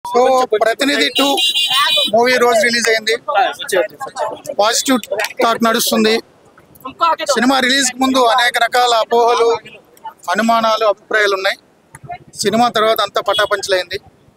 So Prathinidhi two movie రోజు release అయింది positive talk నడుస్తుంది సినిమా రిలీజ్ ముందు అనేక రకాల అపోహలు అనుమానాలు అభిప్రాయాలు ఉన్నాయి సినిమా తర్వాత అంతా పటాపంచలైంది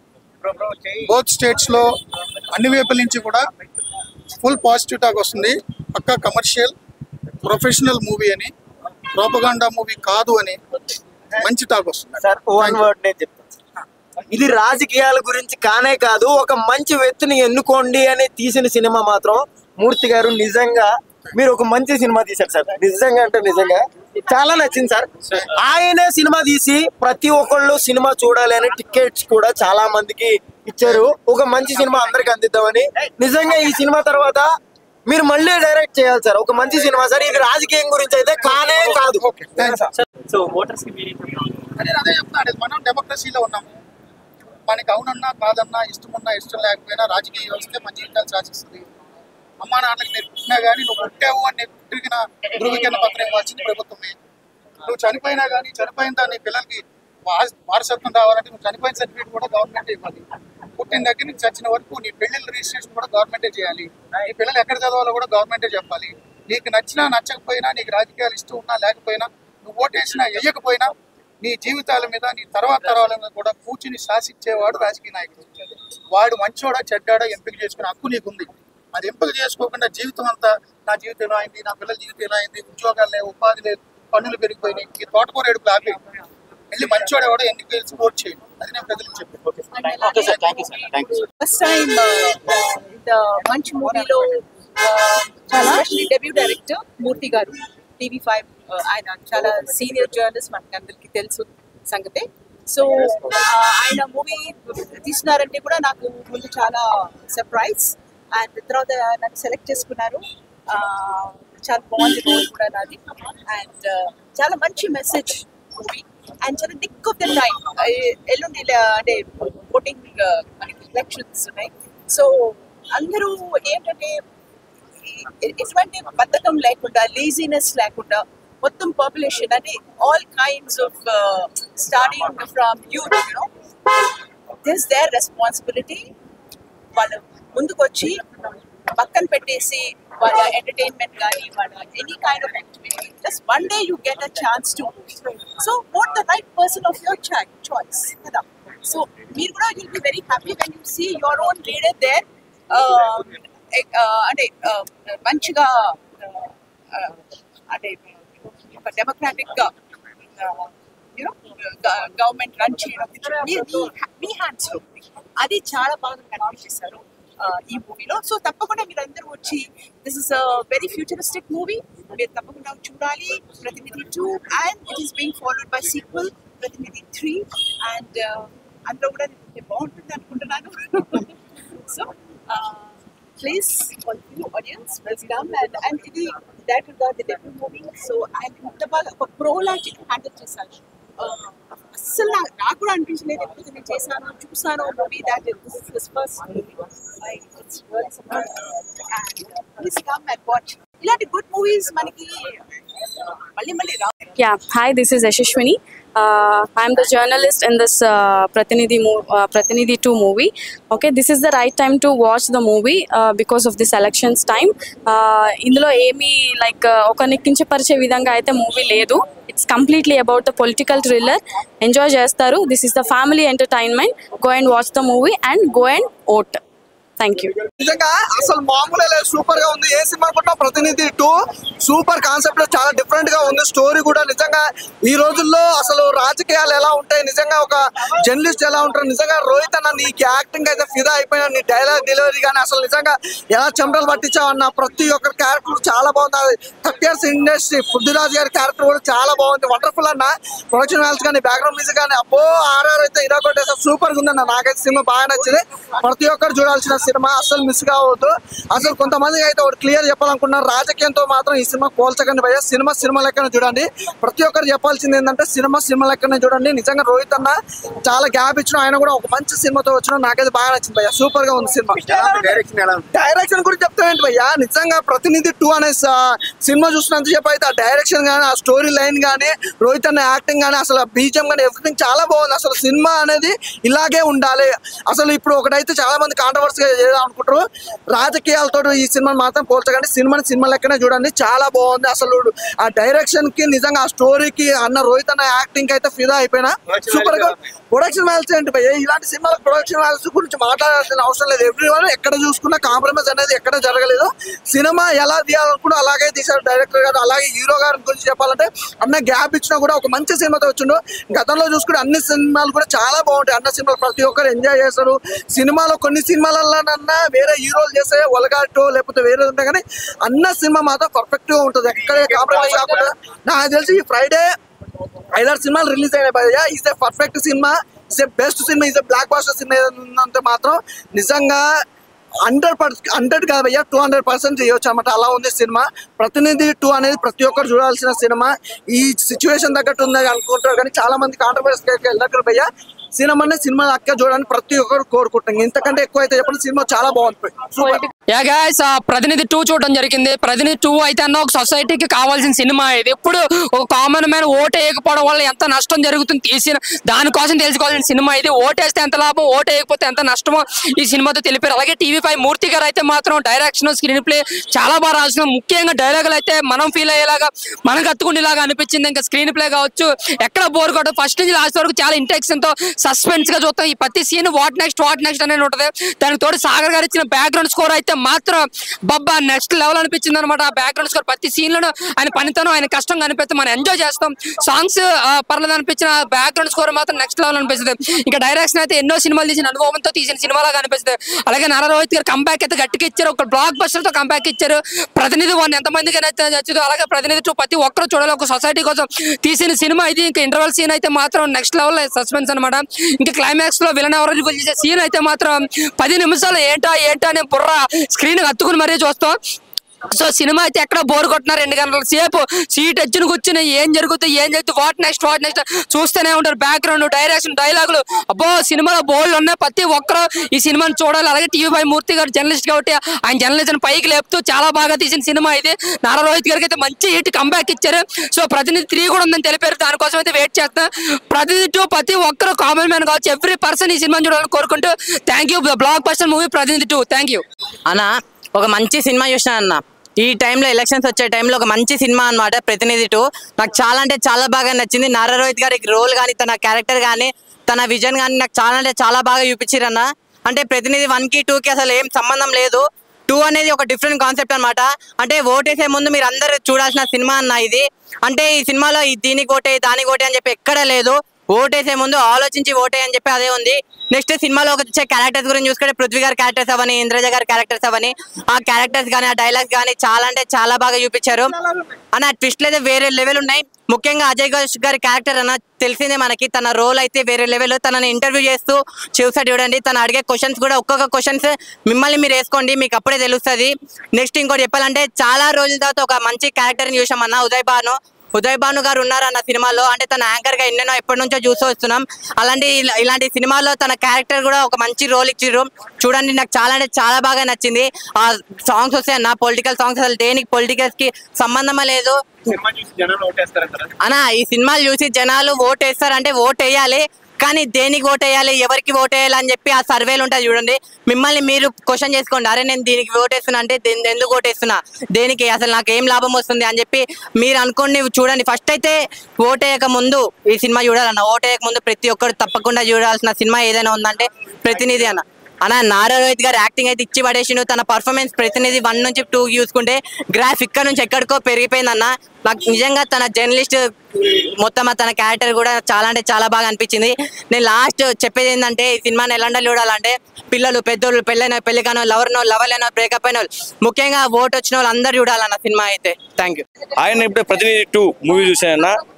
బోత్ స్టేట్స్ లో అన్ని వైపుల నుంచి కూడా ఫుల్ పాజిటివ్ టాక్ వస్తుంది పక్కా కమర్షియల్ ప్రొఫెషనల్ మూవీ అని ప్రోపగాండా మూవీ కాదు అని మంచి టాక్ వస్తుంది సార్ వన్ వర్డ్ నేను చెప్తాను ఇది రాజకీయాల గురించి కానే కాదు ఒక మంచి వ్యక్తిని ఎన్నుకోండి అని తీసిన సినిమా మాత్రం మూర్తి గారు నిజంగా మీరు ఒక మంచి సినిమా తీశారు సార్ నిజంగా అంటే నిజంగా చాలా నచ్చింది సార్ ఆయనే సినిమా తీసి ప్రతి ఒక్కళ్ళు సినిమా చూడాలి అని టికెట్స్ కూడా చాలా మందికి ఇచ్చారు ఒక మంచి సినిమా అందరికి అందిద్దామని నిజంగా ఈ సినిమా తర్వాత మీరు మళ్ళీ డైరెక్ట్ చేయాలి సార్ ఒక మంచి సినిమా సార్ ఇది రాజకీయం గురించి అయితే కానే కాదు సో ఓటర్స్ కి మీరు అదే అదే చెప్తాను మనం డెమోక్రసీలో ఉన్నాము మనకి అవునన్నా కాదన్నా ఇష్టమున్నా ఇష్టం లేకపోయినా రాజకీయ వ్యవస్థ మన జీవితాలు శాసిస్తుంది అమ్మా నాన్నకి నేను పుట్టినా కానీ నువ్వు పుట్టావు అని నేను పుట్టిన ధృవీకరణ పత్రం ఇవ్వాల్సింది ప్రభుత్వమే నువ్వు చనిపోయినా కానీ చనిపోయిన దాన్ని పిల్లలకి వారస- వారసత్వం రావాలంటే నువ్వు చనిపోయిన సర్టిఫికేట్ కూడా గవర్నమెంట్ ఇవ్వాలి పుట్టిన దగ్గర నుంచి చచ్చిన వరకు నీ పెళ్లిళ్ళ రిజిస్ట్రేషన్ కూడా గవర్నమెంటే చేయాలి నీ పిల్లలు ఎక్కడ చదవాలో కూడా గవర్నమెంటే చెప్పాలి నీకు నచ్చినా నచ్చకపోయినా నీకు రాజకీయాలు ఇష్టం ఉన్నా లేకపోయినా నువ్వు ఓటేసినా వేయకపోయినా నీ జీవితాల మీద నీ తర్వాత తరాల మీద కూడా కూర్చుని శాసించేవాడు రాజకీయ నాయకుడు వాడు మంచోడా చెడ్డాడా ఎంపిక చేసుకునే హక్కు నీకుంది అది ఎంపిక చేసుకోకుండా జీవితం అంతా నా జీవితం ఎలా అయింది నా పిల్లల జీవితం ఎలా అయింది ఉద్యోగాలు లేవు ఉపాధి లేదు పన్నులు పెరిగిపోయినాయి ఈ తోటకూర ఏడుపులు ఆపి వెళ్ళి మంచోడు ఎవడో ఎందుకు తెలిసి ఓట్ చేయండి అది నేను ప్రజలకు చెప్పాను okay sir thank you sir thank you sir first time ఇంత మంచి మూవీలో చాలా డెబ్యూ డైరెక్టర్ మూర్తి గారు టీవీ ఫైవ్ ఆయన చాలా సీనియర్ జర్నలిస్ట్ మనకి అందరికి తెలుసు సంగతే సో ఆయన మూవీ తీసినారంటే కూడా నాకు ముందు చాలా సర్ప్రైజ్ అండ్ తర్వాత నన్ను సెలెక్ట్ చేసుకున్నారు ఆ, చాలా బాగుంది రోల్ కూడా నాది అండ్ చాలా మంచి మెసేజ్ మూవీ అండ్ చాలా నిక్ ఆఫ్ ద టైం ఎల్లుండి ఇలా అంటే ఓటింగ్ మనకి ఎలక్షన్స్ ఉన్నాయి సో అందరూ ఏంటంటే ఇ- ఇటువంటి బద్ధకం లేకుండా లేజినెస్ లేకుండా మొత్తం పాపులేషన్ అంటే all kinds of starting from youth you know this there responsibility వాళ్ళు ముందుకు వచ్చి పక్కన పెట్టేసి వాళ్ళ ఎంటర్టైన్మెంట్ కానీ వాళ్ళ any kind of activity just one day you get a chance to so what the right person of your choice కదా so మీరు కూడా will be very happy when you see your own leader there అంటే uh, మంచిగా uh, uh, అంటే ఒక democratic గా you know government run చేయడం మీ- మీ- మీ hands లో ఉంది. అది చాలా బాగా కన్వే చేశారు ఆ, ఈ మూవీలో సో తప్పకుండా మీరు అందరూ వచ్చి this is very futuristic movie మీరు తప్పకుండా చూడాలి Prathinidhi two and it is being followed by sequel Prathinidhi three and అందులో కూడా నేను బాగుంటుంది అనుకుంటున్నాను so please audience welcome and and ఇది డైరెక్టర్ గారు డెబ్యూ మూవీ సో ఆయన ఇంత బాగా ఒక ప్రోలాగ్ హ్యాండిల్ చేశారు ఆ, అస్సలు నాకు నాకు కూడా అనిపించలేదు ఎప్పుడు నేను చేశాను చూసాను movie that is first please come and watch ఇలాంటి గుడ్ మూవీస్ మనకి మళ్ళీ మళ్ళీ రా Yeah, hi, this is Yashashwini. Uh, I'm the journalist in this uh, Pratinidhi, mo- uh, Pratinidhi 2 movie. Okay, this is the right time to watch the movie uh, because of this elections time. Uh, ఇందులో ఏమీ like ఒకరిని కించపరిచే విధంగా అయితే movie లేదు it's completely about the political thriller enjoy చేస్తారు this is the family entertainment go and watch the movie and go and vote thank you నిజంగా అసలు మామూలే లేదు సూపర్ గా ఉంది ఏ సినిమా కూడా ప్రతినిధి టూ సూపర్ కాన్సెప్ట్ చాలా డిఫరెంట్ గా ఉంది స్టోరీ కూడా నిజంగా ఈ రోజుల్లో అసలు రాజకీయాలు ఎలా ఉంటాయి నిజంగా ఒక జర్నలిస్ట్ ఎలా ఉంటారు నిజంగా రోహిత్ అన్న నీ యాక్టింగ్ అయితే ఫిదా అయిపోయినా నీ డైలాగ్ డెలివరీ కానీ అసలు నిజంగా ఎలా చెమటలు పట్టించావు అన్న ప్రతి ఒక్క క్యారెక్టర్ చాలా బాగుంది థర్టీ ఇయర్స్ ఇండస్ట్రీ పృథ్వీరాజ్ గారి క్యారెక్టర్ కూడా చాలా బాగుంది వండర్ఫుల్ అన్న ప్రొడక్షన్ వాల్స్ కానీ బ్యాక్గ్రౌండ్ మ్యూజిక్ కానీ అబ్బో ఆర్ఆర్ అయితే ఇరా కొట్టేసా సూపర్ గా ఉందన్న నాకైతే సినిమా బాగా నచ్చింది ప్రతి ఒక్కరు చూడాల్సిన సినిమా అసలు మిస్ కావద్దు అసలు కొంతమందికి అయితే ఒకటి క్లియర్ చెప్పాలనుకున్నారు రాజకీయంతో మాత్రం ఈ సినిమా పోల్చకండి భయ్య సినిమా సినిమా లెక్కన చూడండి ప్రతి ఒక్కరు చెప్పాల్సింది ఏంటంటే సినిమా సినిమా లెక్కనే చూడండి నిజంగా రోహిత్ అన్న చాలా గ్యాప్ ఇచ్చిన ఆయన కూడా ఒక మంచి సినిమాతో వచ్చిన నాకైతే బాగా నచ్చింది భయ్య సూపర్ గా ఉంది సినిమా డైరెక్షన్ ఎలా ఉంది డైరెక్షన్ గురించి చెప్తామేంటి భయ్యా నిజంగా ప్రతినిధి టూ అనే స- సినిమా చూసినంత సేపు అయితే ఆ డైరెక్షన్ కానీ ఆ స్టోరీ లైన్ కానీ రోహిత్ అన్న యాక్టింగ్ కానీ అసలు బీజం కానీ ఎవ్రీథింగ్ చాలా బాగుంది అసలు సినిమా అనేది ఇలాగే ఉండాలి అసలు ఇప్పుడు ఒకటైతే చాలా మంది కాంట్రవర్సీగా చేద్దాం అనుకుంటారు రాజకీయాలతో ఈ సినిమాని మాత్రం పోల్చకండి సినిమాని సినిమా లెక్కనే చూడండి చాలా బాగుంది అసలు ఆ డైరెక్షన్ కి నిజంగా ఆ స్టోరీకి అన్న రోహిత్ అన్న యాక్టింగ్ అయితే ఫిదా అయిపోయినా సూపర్ గా ప్రొడక్షన్ వాల్యూస్ ఏంటి భయ్య ఇలాంటి సినిమాలకు ప్రొడక్షన్ వాల్యూస్ గురించి మాట్లాడాల్సిన అవసరం లేదు ఎవ్రీ వన్ ఎక్కడ చూసుకున్నా కాంప్రమైజ్ అనేది ఎక్కడ జరగలేదు సినిమా ఎలా తీయాలనుకున్నా అలాగే తీశారు డైరెక్టర్ గారు అలాగే హీరో గారి గురించి చెప్పాలంటే అన్న గ్యాప్ ఇచ్చినా కూడా ఒక మంచి సినిమాతో వచ్చిండు గతంలో చూసుకుంటే అన్ని సినిమాలు కూడా చాలా బాగుంటాయి అన్న సినిమాలు ప్రతి ఒక్కరు ఎంజాయ్ చేస్తారు సినిమాలో కొన్ని సినిమాలలోనన్నా వేరే హీరోలు చేసే ఒలగాటో లేకపోతే వేరే ఉంటాయి కానీ అన్న సినిమా మాత్రం పర్ఫెక్ట్ గా ఉంటుంది ఎక్కడే కాంప్రమైజ్ కాకుండా నాకు తెలిసి ఈ ఫ్రైడే ఐదారు సినిమాలు రిలీజ్ అయినాయి భయ్య ఇస్ ఏ పర్ఫెక్ట్ సినిమా ఇస్ ఏ బెస్ట్ సినిమా ఇస్ ఏ బ్లాక్ బాస్టర్ సినిమా ఏదంటే మాత్రం నిజంగా హండ్రెడ్ పర్సెంట్ హండ్రెడ్ కాదు భయ్య టూ హండ్రెడ్ పర్సెంట్ చేయొచ్చు అనమాట అలా ఉంది సినిమా ప్రతినిధి టూ అనేది ప్రతి ఒక్కరు చూడాల్సిన సినిమా ఈ సిచ్యువేషన్ తగ్గట్టు ఉంది అనుకుంటారు కానీ చాలా మంది కాంట్రవర్సీ వెళ్ళారు భయ్య సినిమాని సినిమా అక్క చూడాలని ప్రతి ఒక్కరు కోరుకుంటాం ఇంతకంటే ఎక్కువ అయితే చెప్పండి సినిమా చాలా బాగుంది super yeah guys Prathinidhi two చూడడం జరిగింది ప్రతినిధి టూ అయితే అన్న ఒక సొసైటీకి కావాల్సిన సినిమా ఇది ఎప్పుడు ఒక కామన్ మ్యాన్ ఓటు వేయకపోవడం వల్ల ఎంత నష్టం జరుగుతుంది తీసిన దానికోసం తెలుసుకోవాల్సిన సినిమా ఇది ఓటేస్తే ఎంత లాభం ఓటు వేయకపోతే ఎంత నష్టమో ఈ సినిమాతో తెలిపారు అలాగే టీవీ ఫైవ్ మూర్తి గారు అయితే మాత్రం డైరెక్షన్ స్క్రీన్ ప్లే చాలా బాగా రాసిన ముఖ్యంగా డైలాగులు అయితే మనం ఫీల్ అయ్యేలాగా మనకు అత్తుకునేలాగా అనిపించింది ఇంకా స్క్రీన్ ప్లే కావచ్చు ఎక్కడ బోర్ కొట్టదు ఫస్ట్ నుంచి లాస్ట్ వరకు చాలా ఇంటెక్షన్ తో సస్పెన్స్ గా చూస్తాం ఈ ప్రతి scene what next what next అనేది ఉంటది దానికి తోడు సాగర్ గారు ఇచ్చిన బ్యాక్గ్రౌండ్ స్కోర్ అయితే మాత్రం బబ్బా నెక్స్ట్ లెవెల్ అనిపించింది అనమాట ఆ బ్యాక్గ్రౌండ్ స్కోర్ ప్రతి సీన్ లోనూ ఆయన పనితనం ఆయన కష్టం కనిపిస్తే మనం ఎంజాయ్ చేస్తాం సాంగ్స్ పర్లేదు అనిపించిన బ్యాక్గ్రౌండ్ స్కోర్ మాత్రం నెక్స్ట్ లెవెల్ అనిపిస్తుంది ఇంకా డైరెక్షన్ అయితే ఎన్నో సినిమాలు తీసిన అనుభవంతో తీసిన సినిమాలాగా అనిపిస్తుంది అలాగే నారా రోహిత్ గారు కంబ్యాక్ అయితే గట్టిగా ఇచ్చారు ఒక బ్లాక్ బస్టర్ తో కంబ్యాక్ ఇచ్చారు ప్రతినిధి వన్ ఎంతమందికి అయితే నచ్చదు అలాగే ప్రతినిధి టూ ప్రతి ఒక్కరు చూడాలి ఒక సొసైటీ కోసం తీసిన సినిమా ఇది ఇంకా ఇంటర్వల్ సీన్ అయితే మాత్రం నెక్స్ట్ లెవెల్ సస్పెన్స్ అనమాట ఇంకా క్లైమాక్స్ లో విలన్ ఎవరు రివీల్ చేసే సీన్ అయితే మాత్రం పది నిమిషాలు ఏంటా ఏంటా అనే బుర్ర స్క్రీన్ హత్తుకుని మరీ చూస్తాం సో సినిమా అయితే ఎక్కడ బోర్ కొట్టినా రెండు గంటల సేపు సీట్ ఎచ్చును కూర్చుని ఏం జరుగుతుంది ఏం జరుగుతుంది వాట్ నెక్స్ట్ వాట్ నెక్స్ట్ చూస్తూనే ఉంటారు బ్యాక్గ్రౌండ్ డైరెక్షన్ డైలాగులు అబ్బో సినిమాలో బోల్డ్ ఉన్నాయి ప్రతి ఒక్కరు ఈ సినిమాని చూడాలి అలాగే టీవీ పై మూర్తి గారు జర్నలిస్ట్ కాబట్టి ఆయన జర్నలిజం పైకి లేపుతూ చాలా బాగా తీసిన సినిమా ఇది నారా రోహిత్ గారికి అయితే మంచి హిట్ కంబ్యాక్ ఇచ్చారు సో ప్రతినిధి త్రీ కూడా ఉందని తెలిపారు దానికోసం అయితే వెయిట్ చేస్తున్నా ప్రతినిధి టూ ప్రతి ఒక్కరు కామన్ మ్యాన్ కావచ్చు ఎవ్రీ పర్సన్ ఈ సినిమాని చూడాలని కోరుకుంటూ thank you blockbuster movie Prathinidhi two thank you అన్న ఒక మంచి సినిమా చూసిన అన్న ఈ టైంలో ఎలక్షన్స్ వచ్చే టైంలో ఒక మంచి సినిమా అన్నమాట ప్రతినిధి టూ నాకు చాలా అంటే చాలా బాగా నచ్చింది నారా రోహిత్ గారి రోల్ కానీ తన క్యారెక్టర్ కానీ తన విజన్ కానీ నాకు చాలా అంటే చాలా బాగా చూపించారు అన్న అంటే ప్రతినిధి వన్ కి టూ కి అసలు ఏం సంబంధం లేదు టూ అనేది ఒక డిఫరెంట్ కాన్సెప్ట్ అన్నమాట అంటే ఓటేసే ముందు మీరు అందరు చూడాల్సిన సినిమా అన్న ఇది అంటే ఈ సినిమాలో ఈ దీనికి ఓటే దానికి ఓటే అని చెప్పి ఎక్కడ లేదు ఓటేసే ముందు ఆలోచించి ఓటే అని చెప్పి అదే ఉంది నెక్స్ట్ సినిమాలో వచ్చే క్యారెక్టర్స్ గురించి చూసుకుంటే పృథ్వీ గారి క్యారెక్టర్స్ అవని ఇంద్రజ గారి క్యారెక్టర్స్ అవని ఆ క్యారెక్టర్స్ కానీ ఆ డైలాగ్స్ కానీ చాలా అంటే చాలా బాగా చూపించారు అన్న ట్విస్ట్లు అయితే వేరే లెవెల్ ఉన్నాయి ముఖ్యంగా అజయ్ ఘోష్ గారి క్యారెక్టర్ అన్న తెలిసిందే మనకి తన రోల్ అయితే వేరే లెవెల్ తనని ఇంటర్వ్యూ చేస్తూ చూసాడు చూడండి తను అడిగే క్వశ్చన్స్ కూడా ఒక్కొక్క క్వశ్చన్స్ మిమ్మల్ని మీరు వేసుకోండి మీకు అప్పుడే తెలుస్తుంది నెక్స్ట్ ఇంకోటి చెప్పాలంటే చాలా రోజుల తర్వాత ఒక మంచి క్యారెక్టర్ని చూసామన్న ఉదయ్ భాను ఉదయ్ భాను గారు ఉన్నారు అన్న సినిమాలో అంటే తన యాంకర్ గా ఎన్నెన్నో ఎప్పటి నుంచో చూస్తూ వస్తున్నాం అలాంటి ఇలా- ఇలాంటి సినిమాలో తన క్యారెక్టర్ కూడా ఒక మంచి రోల్ ఇచ్చిర్రు చూడండి నాకు చాలా అంటే చాలా బాగా నచ్చింది ఆ సాంగ్స్ వస్తాయి అన్న పొలిటికల్ సాంగ్స్ అసలు దేనికి పొలిటికల్స్ కి సంబంధమే లేదు సినిమా చూసి జనాలు ఓటేస్తారంటారా అన్న ఈ సినిమాలు చూసి జనాలు ఓట్ వేస్తారంటే ఓట్ వేయాలి కానీ దేనికి ఓట్ వేయాలి ఎవరికి ఓట్ వేయాలి అని చెప్పి ఆ సర్వేలు ఉంటాయి చూడండి మిమ్మల్ని మీరు క్వశ్చన్ చేసుకోండి అరే నేను దీనికి ఓట్ వేస్తున్నా అంటే దేని- ఎందుకు ఓట్ వేస్తున్నా దేనికి అసలు నాకు ఏం లాభం వస్తుంది అని చెప్పి మీరు అనుకోండి చూడండి ఫస్ట్ అయితే ఓట్ వేయక ముందు ఈ సినిమా చూడాలన్న ఓట్ వేయక ముందు ప్రతి ఒక్కరు తప్పకుండా చూడాల్సిన సినిమా ఏదైనా ఉందంటే ప్రతినిధి అన్న అన్న నారా రోహిత్ గారు యాక్టింగ్ అయితే ఇచ్చి పడేసిండు తన పర్ఫార్మెన్స్ ప్రతినిధి వన్ నుంచి టూ చూసుకుంటే గ్రాఫ్ ఇక్కడ నుంచి ఎక్కడికో పెరిగిపోయింది అన్న నాకు నిజంగా తన జర్నలిస్ట్ మొత్తం ఆ తన క్యారెక్టర్ కూడా చాలా అంటే చాలా బాగా అనిపించింది నేను లాస్ట్ చెప్పేది ఏంటంటే ఈ సినిమాని ఎలా చూడాలంటే పిల్లలు పెద్దోళ్ళు పెళ్ళైన పెళ్ళికానో లవర్నో లవర్లైనో బ్రేకప్ అయిన వాళ్ళు ముఖ్యంగా ఓట్ వచ్చిన వాళ్ళు అందరు చూడాలన్న సినిమా అయితే థ్యాంక్ యూ ఆయన ఇప్పుడు ప్రతినిధి టూ మూవీ చూసానన్న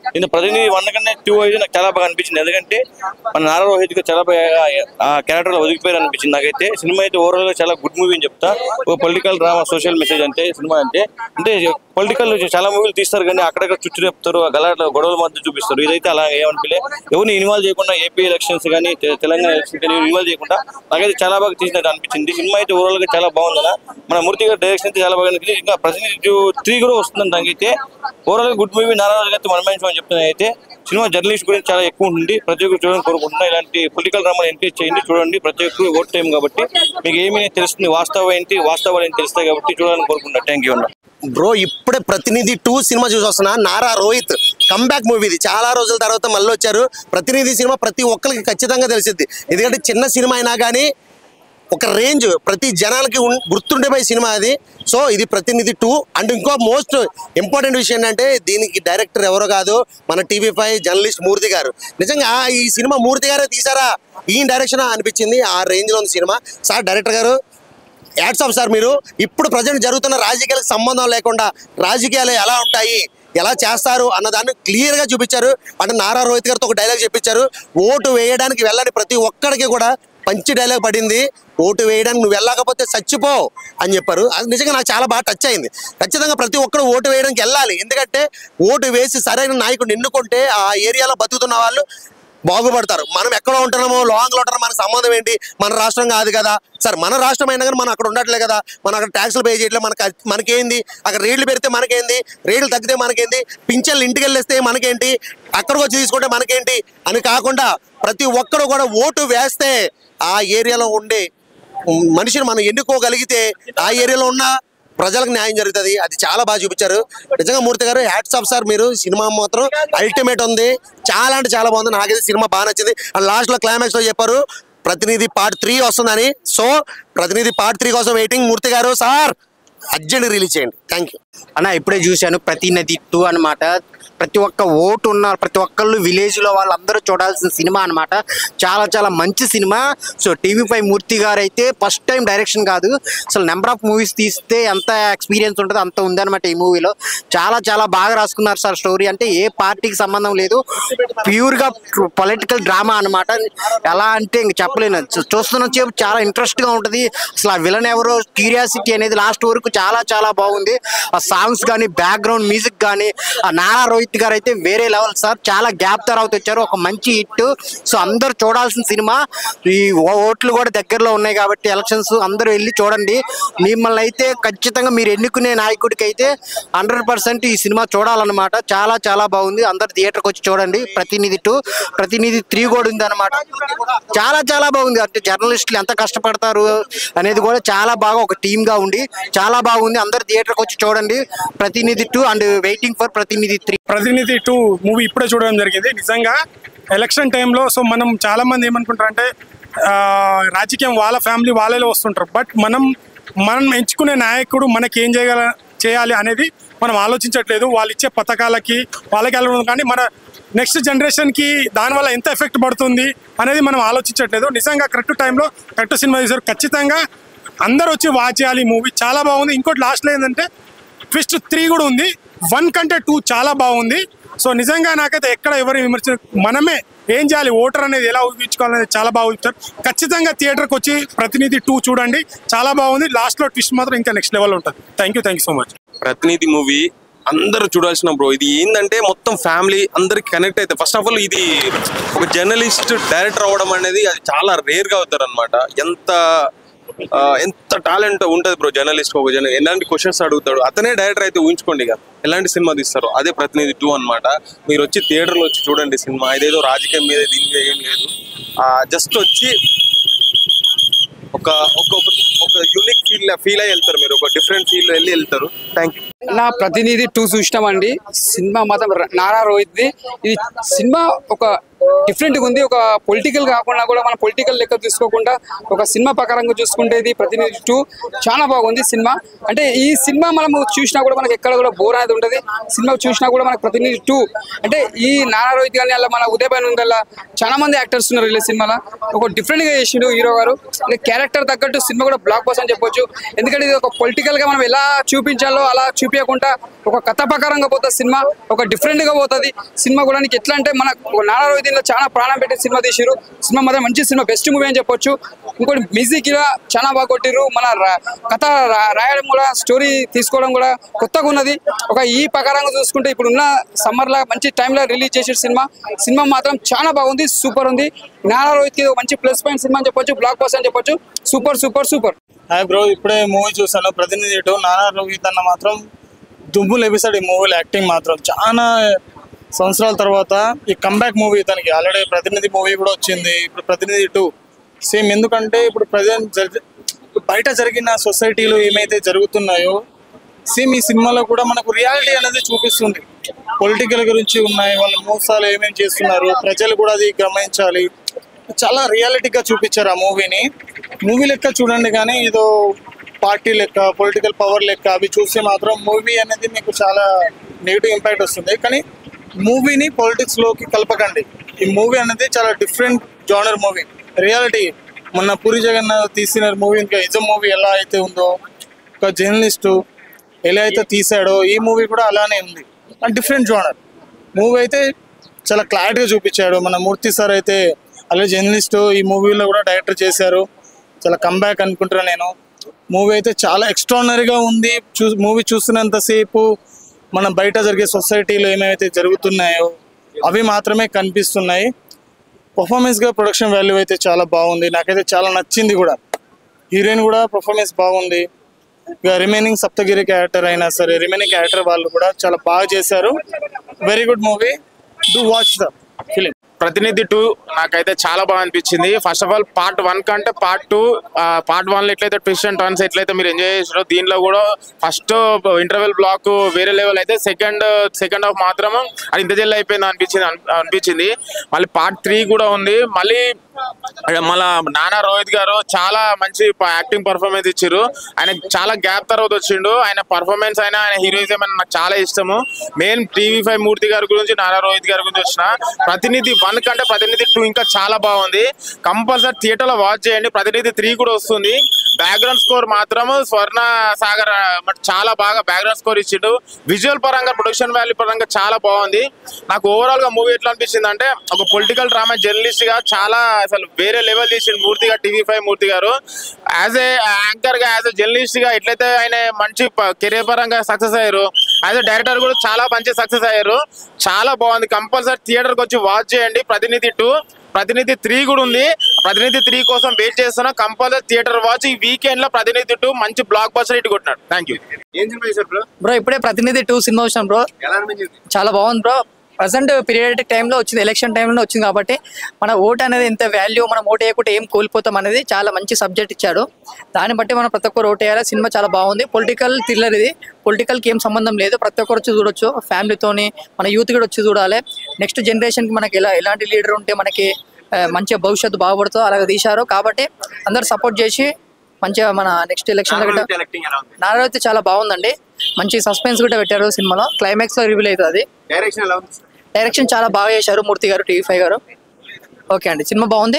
నేను ప్రతినిధి వన్ కన్నా టూ అయితే నాకు చాలా బాగా అనిపించింది ఎందుకంటే మన నారా రోహిత్ గారు చాలా బాగా ఆ క్యారెక్టర్ లో ఒదిగిపోయారు అనిపించింది నాకైతే సినిమా అయితే ఓవరాల్ గా చాలా గుడ్ మూవీ అని చెప్తా ఒక పొలిటికల్ డ్రామా సోషల్ మెసేజ్ అంటే సినిమా అంటే అంటే పొలిటికల్ చాలా మూవీలు తీస్తారు కానీ అక్కడక్కడ చుట్టూ చెప్తారు ఆ గలాట గొడవల మధ్య చూపిస్తారు ఇదైతే అలా ఏమనిపించలే ఎవరిని ఇన్వాల్వ్ చేయకుండా ఏపీ ఎలక్షన్స్ కానీ తె- తెలంగాణ ఎలక్షన్స్ కానీ ఇన్వాల్వ్ చేయకుండా నాకైతే చాలా బాగా తీసినట్టు అనిపించింది సినిమా అయితే ఓవరాల్ గా చాలా బాగుంది కదా మన మూర్తి గారి డైరెక్షన్ అయితే చాలా బాగా అనిపించింది ఇంకా ప్రతినిధి త్రీ కూడా వస్తుంది దానికైతే ఓవరాల్ గా గుడ్ మూవీ నారా అయితే మన మంచి అని చెప్తున్నా అయితే సినిమా జర్నలిస్ట్ గురించి చాలా ఎక్కువ ఉంటుంది ప్రతి ఒక్కరు చూడాలని కోరుకుంటున్నా ఇలాంటి పొలిటికల్ డ్రామా ఎంకరేజ్ చేయండి చూడండి ప్రతి ఒక్కరు ఓట్ టైం కాబట్టి మీకు ఏమీ తెలుస్తుంది వాస్తవం ఏంటి వాస్తవాలు ఏంటి తెలుస్తాయి కాబట్టి చూడాలని కోరుకుంటున్నా థ్యాంక్ యూ అన్న బ్రో ఇప్పుడే ప్రతినిధి టూ సినిమా చూసి వస్తున్నా నారా రోహిత్ కంబ్యాక్ మూవీ ఇది చాలా రోజుల తర్వాత మళ్ళీ వచ్చారు ప్రతినిధి సినిమా ప్రతి ఒక్కరికి ఖచ్చితంగా తెలిసిద్ది ఎందుకంటే చిన్న సినిమా అయినా కానీ ఒక రేంజ్ ప్రతి జనాలకి ఉన్- గుర్తుండిపోయే సినిమా అది సో ఇది ప్రతినిధి టూ అండ్ ఇంకో మోస్ట్ ఇంపార్టెంట్ విషయం ఏంటంటే దీనికి డైరెక్టర్ ఎవరో కాదు మన టీవీ ఫైవ్ జర్నలిస్ట్ మూర్తి గారు నిజంగా ఈ సినిమా మూర్తి గారే తీసారా ఈ డైరెక్షన్ అనిపించింది ఆ రేంజ్ లో ఉంది సినిమా సార్ డైరెక్టర్ గారు యాడ్స్ ఆఫ్ సార్ మీరు ఇప్పుడు ప్రజెంట్ జరుగుతున్న రాజకీయాలకు సంబంధం లేకుండా రాజకీయాలు ఎలా ఉంటాయి ఎలా చేస్తారు అన్న దాన్ని క్లియర్ గా చూపించారు అంటే నారా రోహిత్ గారితో ఒక డైలాగ్ చెప్పించారు ఓటు వేయడానికి వెళ్ళని ప్రతి ఒక్కడికి కూడా మంచి డైలాగ్ పడింది ఓటు వేయడానికి నువ్వు వెళ్ళకపోతే చచ్చిపో అని చెప్పారు అది నిజంగా నాకు చాలా బాగా టచ్ అయింది ఖచ్చితంగా ప్రతి ఒక్కరు ఓటు వేయడానికి వెళ్ళాలి ఎందుకంటే ఓటు వేసి సరైన నాయకుడిని ఎన్నుకుంటే ఆ ఏరియాలో బతుకుతున్న వాళ్ళు బాగుపడతారు మనం ఎక్కడ ఉంటున్నామో లాంగ్ లో ఉంటున్నాం మనకు సంబంధం ఏంటి మన రాష్ట్రం కాదు కదా సార్ మన రాష్ట్రం అయినా కానీ మనం అక్కడ ఉండట్లే కదా మనం అక్కడ ట్యాక్స్లు పే చేయట్లేదు మనకి అది- మనకేంది అక్కడ రేట్లు పెడితే మనకేంది రేట్లు తగ్గితే మనకేంది పింఛన్లు ఇంటికి వెళ్ళేస్తే మనకేంటి అక్కడికి వచ్చి తీసుకుంటే మనకేంటి అని కాకుండా ప్రతి ఒక్కరు కూడా ఓటు వేస్తే ఆ ఏరియాలో ఉండే మనిషిని మనం ఎన్నుకోగలిగితే ఆ ఏరియాలో ఉన్న ప్రజలకు న్యాయం జరుగుతుంది అది చాలా బాగా చూపించారు నిజంగా మూర్తి గారు హ్యాట్స్ ఆఫ్ సార్ మీరు సినిమా మాత్రం అల్టిమేట్ ఉంది చాలా అంటే చాలా బాగుంది నాకైతే సినిమా బాగా నచ్చింది అండ్ లాస్ట్ లో క్లైమాక్స్ లో చెప్పారు ప్రతినిధి పార్ట్ త్రీ వస్తుందని సో ప్రతినిధి పార్ట్ త్రీ కోసం వెయిటింగ్ మూర్తి గారు సార్ అర్జెంట్ రిలీజ్ చేయండి థ్యాంక్ యూ అన్న ఇప్పుడే చూశాను ప్రతినది టూ అన్నమాట ప్రతి ఒక్క ఓటు ఉన్న ప్రతి ఒక్కళ్ళు విలేజ్ లో వాళ్ళందరూ చూడాల్సిన సినిమా అన్నమాట చాలా చాలా మంచి సినిమా సో టీవీ ఫైవ్ మూర్తి గారు అయితే ఫస్ట్ టైం డైరెక్షన్ కాదు అసలు నెంబర్ ఆఫ్ మూవీస్ తీస్తే ఎంత ఎక్స్పీరియన్స్ ఉంటుందో అంత ఉందన్నమాట ఈ మూవీలో చాలా చాలా బాగా రాసుకున్నారు సార్ స్టోరీ అంటే ఏ పార్టీకి సంబంధం లేదు ప్యూర్ గా పొలిటికల్ డ్రామా అన్నమాట ఎలా అంటే ఇంక చెప్పలేను చూ- చూస్తున్న సేపు చాలా ఇంట్రెస్ట్ గా ఉంటది అసలు ఆ విలన్ ఎవరో క్యూరియాసిటీ అనేది లాస్ట్ వరకు చాలా చాలా బాగుంది ఆ సాంగ్స్ కానీ బ్యాక్గ్రౌండ్ మ్యూజిక్ కానీ ఆ నారా రోహిత్ గారు అయితే వేరే లెవెల్ సార్ చాలా గ్యాప్ తర్వాత వచ్చారు ఒక మంచి హిట్ సో అందరూ చూడాల్సిన సినిమా ఈ ఓ- ఓట్లు కూడా దగ్గరలో ఉన్నాయి కాబట్టి ఎలక్షన్స్ అందరూ వెళ్ళి చూడండి మిమ్మల్ని అయితే ఖచ్చితంగా మీరు ఎన్నుకునే నాయకుడికి అయితే హండ్రెడ్ పర్సెంట్ ఈ సినిమా చూడాలన్నమాట చాలా చాలా బాగుంది అందరు థియేటర్కి వచ్చి చూడండి ప్రతినిధి టూ ప్రతినిధి త్రీ కూడా ఉంది అనమాట చాలా చాలా బాగుంది అంటే జర్నలిస్టులు ఎంత కష్టపడతారు అనేది కూడా చాలా బాగా ఒక టీమ్ గా ఉండి చాలా బాగుంది అందరు థియేటర్కి వచ్చి చూడండి Prathinidhi two and waiting for Prathinidhi three Prathinidhi two movie ఇప్పుడే చూడడం జరిగింది నిజంగా ఎలక్షన్ టైంలో సో మనం చాలా మంది ఏమనుకుంటారు అంటే ఆ, రాజకీయం వాళ్ళ ఫ్యామిలీ వాళ్ళలో వస్తుంటారు బట్ మనం మనం ఎంచుకునే నాయకుడు మనకి ఏం చేయగల చేయాలి అనేది మనం ఆలోచించట్లేదు వాళ్ళు ఇచ్చే పథకాలకి వాళ్ళకి ఎలా ఉంది కానీ మన నెక్స్ట్ జనరేషన్కి దానివల్ల ఎంత ఎఫెక్ట్ పడుతుంది అనేది మనం ఆలోచించట్లేదు నిజంగా కరెక్ట్ టైంలో కరెక్ట్ సినిమా తీశారు ఖచ్చితంగా అందరూ వచ్చి వాచ్ చేయాలి ఈ మూవీ చాలా బాగుంది ఇంకోటి లాస్ట్లో ఏంటంటే ట్విస్ట్ త్రీ కూడా ఉంది వన్ కంటే టూ చాలా బాగుంది సో నిజంగా నాకైతే ఎక్కడ ఎవరు విమర్శ మనమే ఏం చేయాలి ఓటర్ అనేది ఎలా ఊహించుకోవాలనేది చాలా బాగా ఊహించారు ఖచ్చితంగా థియేటర్కి వచ్చి ప్రతినిధి టూ చూడండి చాలా బాగుంది లాస్ట్లో ట్విస్ట్ మాత్రం ఇంకా నెక్స్ట్ లెవెల్ ఉంటుంది thank you thank you so much Prathinidhi movie అందరూ చూడాల్సిన బ్రో ఇది ఏంటంటే మొత్తం ఫ్యామిలీ అందరికి కనెక్ట్ అయితే ఫస్ట్ ఆఫ్ ఆల్ ఇది ఒక జర్నలిస్ట్ డైరెక్టర్ అవ్వడం అనేది అది చాలా రేర్ గా అవుతారు అనమాట ఎంత ఆ, ఎంత టాలెంట్ ఉంటది బ్రో జర్నలిస్ట్ ఒక జర్న ఎలాంటి క్వశ్చన్స్ అడుగుతాడు అతనే డైరెక్టర్ అయితే ఊహించుకోండి ఇక ఎలాంటి సినిమా తీస్తారు అదే ప్రతినిధి టూ అన్నమాట మీరు వచ్చి థియేటర్లో వచ్చి చూడండి సినిమా ఇదేదో రాజకీయం మీద దీని మీద ఏం లేదు జస్ట్ వచ్చి ఒక ఒక ఒక- ఒక యూనిక్ ఫీల్ ఫీల్ అయ్యి వెళ్తారు మీరు ఒక డిఫరెంట్ ఫీల్ వెళ్ళి వెళ్తారు థ్యాంక్ యూ నా ప్రతినిధి టూ చూసినామండి సినిమా మాత్రం ర- నారా రోహిత్ది ఇది సినిమా ఒక డిఫరెంట్ గా ఉంది ఒక పొలిటికల్ కాకుండా కూడా మన పొలిటికల్ లెక్క తీసుకోకుండా ఒక సినిమా ప్రకారంగా చూసుకుంటే ఇది ప్రతినిధి టూ చాలా బాగుంది సినిమా అంటే ఈ సినిమా మనము చూసినా కూడా మనకి ఎక్కడ కూడా బోర్ అనేది ఉంటుంది సినిమా చూసినా కూడా మనకు ప్రతినిధి టూ అంటే ఈ నానా రోహిత్ కానీ అలా మన ఉదయ్ భాయ్ ఉందల్లా చాలా మంది యాక్టర్స్ ఉన్నారు ఈ సినిమాలో ఒక డిఫరెంట్ గా చేసిండు హీరో గారు అంటే క్యారెక్టర్ తగ్గట్టు సినిమా కూడా బ్లాక్ బస్ అని చెప్పొచ్చు ఎందుకంటే ఇది ఒక పొలిటికల్ గా మనం ఎలా చూపించాలో అలా చూపించకుండా ఒక కథ ప్రకారంగా పోతుంది సినిమా ఒక డిఫరెంట్ గా పోతుంది సినిమా కూడా నీకు ఎట్లా అంటే మన నానా రోహిత్ ఇందులో చాలా ప్రాణం పెట్టి సినిమా తీసిరు సినిమా మాత్రం మంచి సినిమా బెస్ట్ మూవీ అని చెప్పొచ్చు ఇంకోటి మ్యూజిక్ ఇలా చాలా బాగా కొట్టిర్రు మన రా- కథ రా- రాయడం కూడా స్టోరీ తీసుకోవడం కూడా కొత్తగా ఉన్నది ఒక ఈ ప్రకారంగా చూసుకుంటే ఇప్పుడు ఉన్న సమ్మర్ లా మంచి టైంలో రిలీజ్ చేసిన సినిమా సినిమా మాత్రం చాలా బాగుంది సూపర్ ఉంది నానా రోహిత్ కి ఇది ఒక మంచి ప్లస్ పాయింట్ సినిమా అని చెప్పొచ్చు బ్లాక్ బస్ అని చెప్పొచ్చు super super super hi bro ఇప్పుడే మూవీ చూసాను ప్రతినిధి టు నానా రోహిత్ అన్న మాత్రం దుమ్ములు ఎపిసోడ్ ఈ మూవీలో యాక్టింగ్ మాత్రం చాలా సంవత్సరాల తర్వాత ఈ కంబ్యాక్ మూవీ తనకి ఆల్రెడీ ప్రతినిధి మూవీ కూడా వచ్చింది ఇప్పుడు ప్రతినిధి టూ సేమ్ ఎందుకంటే ఇప్పుడు ప్రజెంట్ బయట జరిగిన సొసైటీలో ఏమైతే జరుగుతున్నాయో సేమ్ ఈ సినిమాలో కూడా మనకు రియాలిటీ అనేది చూపిస్తుంది పొలిటికల్ గురించి ఉన్నాయి వాళ్ళ మోసాలు ఏమేమి చేస్తున్నారు ప్రజలు కూడా అది గమనించాలి చాలా రియాలిటీగా చూపించారు ఆ మూవీని మూవీ లెక్క చూడండి కానీ ఏదో పార్టీ లెక్క పొలిటికల్ పవర్ లెక్క అవి చూస్తే మాత్రం మూవీ అనేది మీకు చాలా నెగిటివ్ ఇంపాక్ట్ వస్తుంది కానీ మూవీని పొలిటిక్స్లోకి కలపకండి ఈ మూవీ అనేది చాలా డిఫరెంట్ జానర్ మూవీ రియాలిటీ మొన్న పూరి జగన్నాథ్ తీసిన మూవీ ఇంకా ఇజం మూవీ ఎలా అయితే ఉందో ఒక జర్నలిస్టు ఎలా అయితే తీసాడో ఈ మూవీ కూడా అలానే ఉంది డిఫరెంట్ జోనర్ మూవీ అయితే చాలా క్లారిటీగా చూపించాడు మన మూర్తి సార్ అయితే అలాగే జర్నలిస్ట్ ఈ మూవీలో కూడా డైరెక్టర్ చేశారు చాలా కంబ్యాక్ అనుకుంటున్నాను నేను మూవీ అయితే చాలా ఎక్స్ట్రానరీగా ఉంది చూ మూవీ చూస్తున్నంతసేపు మన బయట జరిగే సొసైటీలో ఏమైతే జరుగుతున్నాయో అవి మాత్రమే కనిపిస్తున్నాయి పర్ఫార్మెన్స్గా ప్రొడక్షన్ వాల్యూ అయితే చాలా బాగుంది నాకైతే చాలా నచ్చింది కూడా హీరోయిన్ కూడా పర్ఫార్మెన్స్ బాగుంది ఇక రిమైనింగ్ సప్తగిరి క్యారెక్టర్ అయినా సరే రిమైనింగ్ క్యారెక్టర్ వాళ్ళు కూడా చాలా బాగా చేశారు very good movie do watch the film Prathinidhi two నాకైతే చాలా బాగా అనిపించింది first of all part one కంటే పార్ట్ టూ పార్ట్ వన్ లో ఎట్లయితే ట్విస్ట్ అండ్ టర్న్స్ ఎట్లయితే మీరు ఎంజాయ్ చేసారో దీంట్లో కూడా ఫస్ట్ ఇంటర్వెల్ బ్లాక్ వేరే లెవెల్ అయితే సెకండ్ సెకండ్ హాఫ్ మాత్రం అది ఇంత జల్లి అయిపోయింది అనిపించింది అన్- అనిపించింది మళ్ళీ పార్ట్ త్రీ కూడా ఉంది మళ్ళీ మళ్ళా నానా రోహిత్ గారు చాలా మంచి యాక్టింగ్ పర్ఫార్మెన్స్ ఇచ్చారు ఆయన చాలా గ్యాప్ తర్వాత వచ్చిండు ఆయన పర్ఫార్మెన్స్ అయినా ఆయన హీరోయిజం అయినా నాకు చాలా ఇష్టము మెయిన్ టీవీ ఫైవ్ మూర్తి గారి గురించి నారా రోహిత్ గారి గురించి వచ్చిన ప్రతినిధి వన్ కంటే ప్రతినిధి టూ ఇంకా చాలా బాగుంది కంపల్సరీ థియేటర్ లో వాచ్ చేయండి ప్రతినిధి త్రీ కూడా వస్తుంది బ్యాక్గ్రౌండ్ స్కోర్ మాత్రం స్వర్ణ సాగర్ ఆ, మరి చాలా బాగా బ్యాక్గ్రౌండ్ స్కోర్ ఇచ్చిండు విజువల్ పరంగా ప్రొడక్షన్ వాల్యూ పరంగా చాలా బాగుంది నాకు ఓవరాల్ గా మూవీ ఎట్లా అనిపించింది అంటే ఒక పొలిటికల్ డ్రామా జర్నలిస్ట్ గా చాలా అసలు వేరే లెవెల్ చేసిండు మూర్తి గారు టీవీ ఫైవ్ మూర్తి గారు యాజ్ ఏ యాంకర్ గా యాజ్ ఏ జర్నలిస్ట్ గా ఎట్లయితే ఆయన మంచి కెరీర్ పరంగా సక్సెస్ అయ్యారు యాజ్ ఏ డైరెక్టర్ కూడా చాలా మంచి సక్సెస్ అయ్యారు చాలా బాగుంది కంపల్సరీ థియేటర్ కి వచ్చి వాచ్ చేయండి ప్రతినిధి టూ ప్రతినిధి త్రీ కూడా ఉంది ప్రతినిధి త్రీ కోసం వెయిట్ చేస్తున్నా కంపల్సరీ థియేటర్ వాచ్ ఈ వీకెండ్ లో ప్రతినిధి టూ మంచి బ్లాక్ బస్టర్ ఇటు కొట్టినాడు థ్యాంక్ యూ ఏం సినిమా చేశారు బ్రో బ్రో ఇప్పుడే ప్రతినిధి టూ సినిమా వచ్చాం బ్రో ఎలా అనిపించింది చాలా బాగుంది బ్రో ప్రజెంట్ పీరియడిక్ టైంలో వచ్చింది ఎలక్షన్ టైంలో వచ్చింది కాబట్టి మన ఓట్ అనేది ఎంత వాల్యూ మనం ఓట్ వేయకుంటే ఏం కోల్పోతాం అనేది చాలా మంచి సబ్జెక్ట్ ఇచ్చాడు దాన్ని బట్టి మనం ప్రతి ఒక్కరు ఓట్ వేయాలి సినిమా చాలా బాగుంది పొలిటికల్ థ్రిల్లర్ ఇది పొలిటికల్కి ఏం సంబంధం లేదు ప్రతి ఒక్కరు వచ్చి చూడొచ్చు ఫ్యామిలీతోని మన యూత్ కూడా వచ్చి చూడాలి నెక్స్ట్ జనరేషన్కి మనకి ఎలా ఎలాంటి లీడర్ ఉంటే మనకి ఆ, మంచిగా భవిష్యత్తు బాగుపడుతుందో అలాగే తీశారు కాబట్టి అందరు సపోర్ట్ చేసి మంచిగా మన నెక్స్ట్ ఎలక్షన్ నారాయణ చాలా బాగుందండి మంచి సస్పెన్స్ కూడా పెట్టారు సినిమాలో క్లైమాక్స్ లో రివీల్ అవుతుంది అది డైరెక్షన్ ఎలా ఉంది డైరెక్షన్ చాలా బాగా చేశారు మూర్తి గారు టీవీ ఫైవ్ గారు ఓకే అండి సినిమా బాగుంది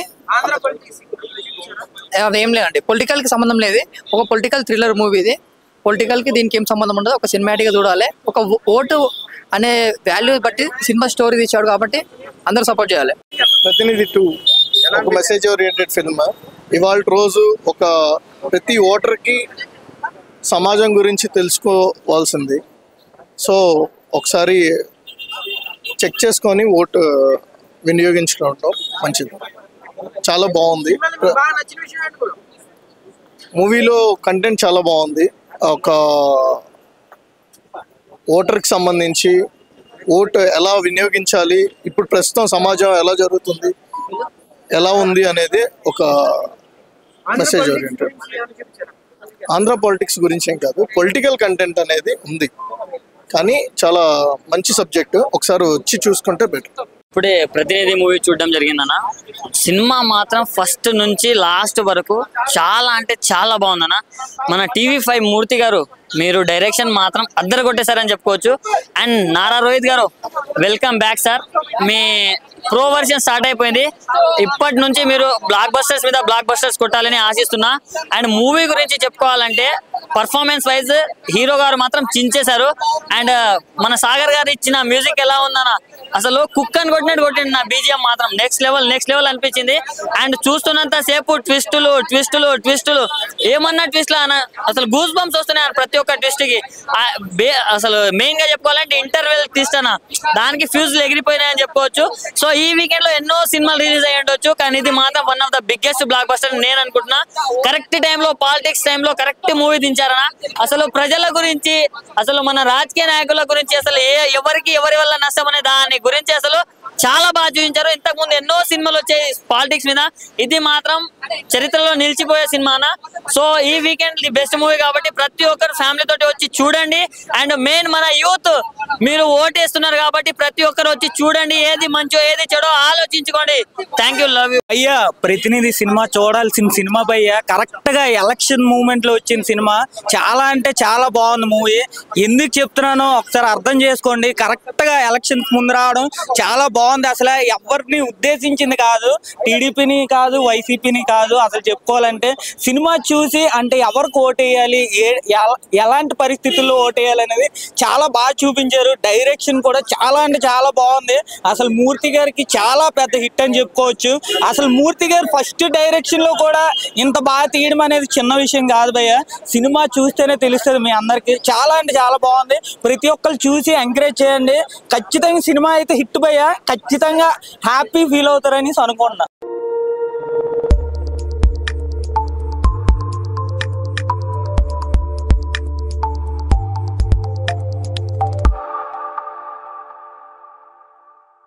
అదేం లేదండి పొలిటికల్ కి సంబంధం లేదు ఒక పొలిటికల్ థ్రిల్లర్ మూవీ ఇది పొలిటికల్ కి దీనికి ఏం సంబంధం ఉండదు ఒక సినిమాటిక్ గా చూడాలి ఒక ఓ- ఓటు అనే వాల్యూ బట్టి సినిమా స్టోరీ తీశాడు కాబట్టి అందరూ సపోర్ట్ చేయాలి ప్రతినిధి టూ ఒక మెసేజ్ ఓరియంటెడ్ ఫిల్మ్ ఇవాళ రోజు ఒక ప్రతి ఓటర్కి సమాజం గురించి తెలుసుకోవాల్సింది సో ఒకసారి చెక్ చేసుకొని ఓటు వినియోగించుకోవడం మంచిది చాలా బాగుంది మూవీలో కంటెంట్ చాలా బాగుంది ఒక ఓటర్కి సంబంధించి ఓటు ఎలా వినియోగించాలి ఇప్పుడు ప్రస్తుతం సమాజం ఎలా జరుగుతుంది ఎలా ఉంది అనేది ఒక మెసేజ్ ఓరియంటెడ్ ఆంధ్ర పాలిటిక్స్ గురించి ఏం కాదు పొలిటికల్ కంటెంట్ అనేది ఉంది కానీ చాలా మంచి సబ్జెక్టు ఒకసారి వచ్చి చూసుకుంటే బెటర్ ఇప్పుడే ప్రతినిధి మూవీ చూడడం జరిగిందన్న సినిమా మాత్రం ఫస్ట్ నుంచి లాస్ట్ వరకు చాలా అంటే చాలా బాగుందన్న మన టీవీ ఫైవ్ మూర్తి గారు మీరు డైరెక్షన్ మాత్రం అద్దరు కొట్టేశారని చెప్పుకోవచ్చు అండ్ నారా రోహిత్ గారు వెల్కమ్ బ్యాక్ సార్ మీ ప్రో వర్షన్ స్టార్ట్ అయిపోయింది ఇప్పటి నుంచి మీరు బ్లాక్ బస్టర్స్ మీద బ్లాక్ బస్టర్స్ కొట్టాలని ఆశిస్తున్నా అండ్ మూవీ గురించి చెప్పుకోవాలంటే పర్ఫార్మెన్స్ వైజ్ హీరో గారు మాత్రం చించేశారు అండ్ మన సాగర్ గారు ఇచ్చిన మ్యూజిక్ ఎలా ఉందన్న అసలు కుక్ అని కొట్టినట్టు కొట్టింది నా బీజిఎం మాత్రం నెక్స్ట్ లెవెల్ నెక్స్ట్ లెవెల్ అనిపించింది అండ్ చూస్తున్నంత సేపు ట్విస్టులు ట్విస్టులు ట్విస్టులు ఏమన్నా ట్విస్ట్లు అన్న అసలు గూస్ బంప్స్ వస్తున్నాయి ప్రతి ఒక్క ట్విస్ట్ కి ఆ బే- అసలు మెయిన్ గా చెప్పుకోవాలంటే ఇంటర్వెల్ ట్విస్ట్ అన్న దానికి ఫ్యూజులు ఎగిరిపోయినాయని చెప్పుకోవచ్చు సో ఈ వీకెండ్ లో ఎన్నో సినిమాలు రిలీజ్ అయ్యి ఉండొచ్చు కానీ ఇది మాత్రం one of the biggest blockbuster నేను అనుకుంటున్నా కరెక్ట్ టైంలో పాలిటిక్స్ టైంలో కరెక్ట్ మూవీ దించారన్న అసలు ప్రజల గురించి అసలు మన రాజకీయ నాయకుల గురించి అసలు ఏ ఎవరికి ఎవరి వల్ల నష్టం అనే దాని గురించి అసలు చాలా బాగా చూపించారు ఇంతకు ముందు ఎన్నో సినిమాలు వచ్చాయి పాలిటిక్స్ మీద ఇది మాత్రం చరిత్రలో నిలిచిపోయే సినిమానా సో ఈ వీకెండ్ ది బెస్ట్ మూవీ కాబట్టి ప్రతి ఒక్కరు ఫ్యామిలీ తోటి వచ్చి చూడండి అండ్ మెయిన్ మన యూత్ మీరు ఓటేస్తున్నారు కాబట్టి ప్రతి ఒక్కరు వచ్చి చూడండి ఏది మంచో ఏది చెడో ఆలోచించుకోండి థ్యాంక్ యూ లవ్ యూ అయ్యా ప్రతినిధి సినిమా చూడాల్సిన సినిమా భయ్య కరెక్ట్ గా ఎలక్షన్ మూమెంట్ లో వచ్చిన సినిమా చాలా అంటే చాలా బాగుంది మూవీ ఎందుకు చెప్తున్నానో ఒకసారి అర్థం చేసుకోండి కరెక్ట్ గా ఎలక్షన్ ముందు రావడం చాలా బాగుంది అసలు ఎవరిని ఉద్దేశించింది కాదు టీడీపీని కాదు వైసీపీని కాదు అసలు చెప్పుకోవాలంటే సినిమా చూసి అంటే ఎవరికి ఓటేయాలి ఏ ఎల- ఎలాంటి పరిస్థితుల్లో ఓటేయాలి అనేది చాలా బాగా చూపించారు డైరెక్షన్ కూడా చాలా అంటే చాలా బాగుంది అసలు మూర్తి గారికి చాలా పెద్ద హిట్ అని చెప్పుకోవచ్చు అసలు మూర్తి గారు ఫస్ట్ డైరెక్షన్ లో కూడా ఇంత బాగా తీయడం అనేది చిన్న విషయం కాదు భయ్య సినిమా చూస్తేనే తెలుస్తుంది మీ అందరికి చాలా అంటే చాలా బాగుంది ప్రతి ఒక్కరు చూసి ఎంకరేజ్ చేయండి ఖచ్చితంగా సినిమా అయితే హిట్ భయ్య ఖచ్చితంగా హ్యాపీ ఫీల్ అవుతారని అనుకుంటున్నా